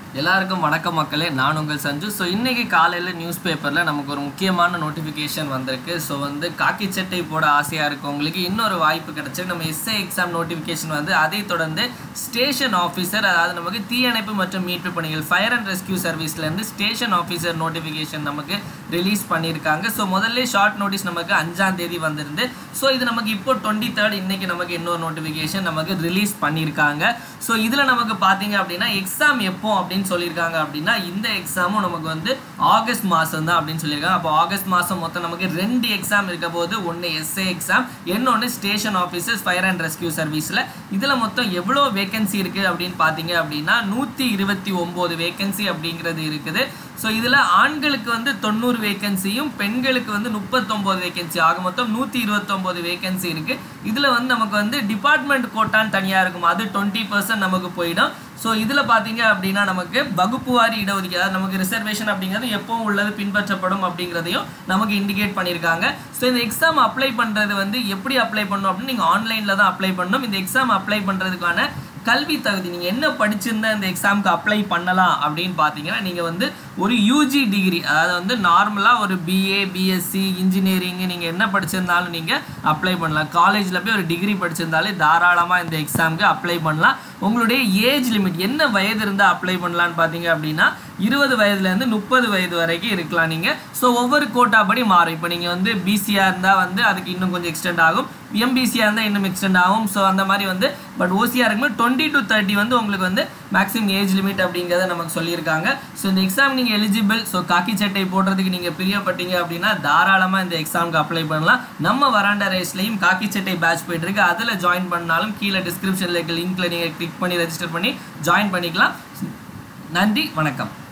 எல்லாருக்கும் வணக்கம் மக்களே நான் உங்கள் சஞ்சு ஸோ இன்னைக்கு காலையில் நியூஸ் பேப்பரில் நமக்கு ஒரு முக்கியமான நோட்டிஃபிகேஷன் வந்திருக்கு ஸோ வந்து காக்கி சட்டை போட ஆசையாக இருக்கவங்களுக்கு இன்னொரு வாய்ப்பு கிடைச்சிருக்கு நம்ம எஸ்ஐ எக்ஸாம் நோட்டிஃபிகேஷன் வந்து அதை தொடர்ந்து ஸ்டேஷன் ஆஃபீஸர் அதாவது நமக்கு தீயணைப்பு மற்றும் மீட்பு பணிகள் ஃபயர் அண்ட் ரெஸ்கியூ சர்வீஸ்லேருந்து ஸ்டேஷன் ஆஃபீஸர் நோட்டிஃபிகேஷன் நமக்கு ரிலீஸ் பண்ணியிருக்காங்க ஸோ முதல்ல ஷார்ட் நோட்டீஸ் நமக்கு அஞ்சாம் தேதி வந்திருந்து ஸோ இது நமக்கு இப்போ டுவெண்ட்டி தேர்ட் இன்னைக்கு நமக்கு இன்னொரு நோட்டிஃபிகேஷன் நமக்கு ரிலீஸ் பண்ணியிருக்காங்க ஸோ இதில் நமக்கு பார்த்தீங்க அப்படின்னா எக்ஸாம் எப்போ அப்படின்னு சொல்லியிருக்காங்க அப்படின்னா இந்த எக்ஸாமும் நமக்கு வந்து ஆகஸ்ட் மாதம் தான் அப்படின்னு சொல்லியிருக்காங்க அப்போ ஆகஸ்ட் மாதம் மொத்தம் நமக்கு ரெண்டு எக்ஸாம் இருக்க போது ஒன்று எஸ்ஏ எக்ஸாம் இன்னொன்று station officers fire and rescue சர்வீஸில் இதில் மொத்தம் எவ்வளோ வேகன்சி இருக்குது அப்படின்னு பார்த்தீங்க அப்படின்னா நூற்றி இருபத்தி ஒம்பது வேகன்சி அப்படிங்கிறது இருக்குது ஸோ இதில் ஆண்களுக்கு வந்து தொண்ணூறு வேகன்சியும் பெண்களுக்கு வந்து முப்பத்தொம்போது வேகன்சி ஆக மொத்தம் நூற்றி இருபத்தொம்போது வேகன்சி இருக்குது இதில் வந்து நமக்கு வந்து டிபார்ட்மெண்ட் கோட்டான்னு தனியாக இருக்கும் அது டுவெண்ட்டி பர்சன்ட் நமக்கு போயிடும் ஸோ இதில் பார்த்தீங்க அப்படின்னா நமக்கு வகுப்புவாரி இடஒதுக்கீடு அதாவது நமக்கு ரிசர்வேஷன் அப்படிங்கிறது எப்பவும் உள்ளது பின்பற்றப்படும் அப்படிங்கிறதையும் நமக்கு இண்டிகேட் பண்ணியிருக்காங்க ஸோ இந்த எக்ஸாம் அப்ளை பண்ணுறது வந்து எப்படி அப்ளை பண்ணணும் அப்படின்னு நீங்கள் ஆன்லைனில் தான் அப்ளை பண்ணணும் இந்த எக்ஸாம் அப்ளை பண்ணுறதுக்கான கல்வி தகுதி நீங்கள் என்ன படிச்சிருந்தா இந்த எக்ஸாமுக்கு அப்ளை பண்ணலாம் அப்படின்னு பார்த்தீங்கன்னா நீங்கள் வந்து ஒரு யூஜி டிகிரி அதாவது வந்து நார்மலாக ஒரு பிஏ பிஎஸ்சி இன்ஜினியரிங் நீங்கள் என்ன படிச்சிருந்தாலும் நீங்கள் அப்ளை பண்ணலாம் காலேஜில் போய் ஒரு டிகிரி படிச்சிருந்தாலே தாராளமாக இந்த எக்ஸாமுக்கு அப்ளை பண்ணலாம் உங்களுடைய ஏஜ் லிமிட் என்ன வயது இருந்தால் அப்ளை பண்ணலான்னு பார்த்தீங்க அப்படின்னா இருபது வயதுலேருந்து முப்பது வயது வரைக்கும் இருக்கலாம் நீங்கள் ஸோ ஒவ்வொரு கோட்டா படி மாறும் இப்போ நீங்கள் வந்து பிசியாக இருந்தால் வந்து அதுக்கு இன்னும் கொஞ்சம் எக்ஸ்டெண்ட் ஆகும் எம்பிசியாக இருந்தால் இன்னும் எக்ஸ்டெண்ட் ஆகும் ஸோ அந்த மாதிரி வந்து பட் ஓசியாக இருக்கும்போது டுவெண்ட்டி டு தேர்ட்டி வந்து உங்களுக்கு வந்து மேக்ஸிமம் ஏஜ் லிமிட் அப்படிங்கிறத நமக்கு சொல்லியிருக்காங்க ஸோ இந்த எக்ஸாம் நீங்கள் எலிஜிபிள் ஸோ காக்கி சட்டை போடுறதுக்கு நீங்கள் பிரியப்பட்டீங்க அப்படின்னா தாராளமாக இந்த எக்ஸாமுக்கு அப்ளை பண்ணலாம் நம்ம வராண்டா ரேஸ்லையும் காக்கி சட்டை பேட்ச் போயிட்டு இருக்கு அதில் ஜாயின் பண்ணாலும் கீழே டிஸ்கிரிப்ஷனில் இருக்க லிங்க்ல நீங்கள் கிளிக் பண்ணி ரெஜிஸ்டர் பண்ணி ஜாயின் பண்ணிக்கலாம் நன்றி வணக்கம்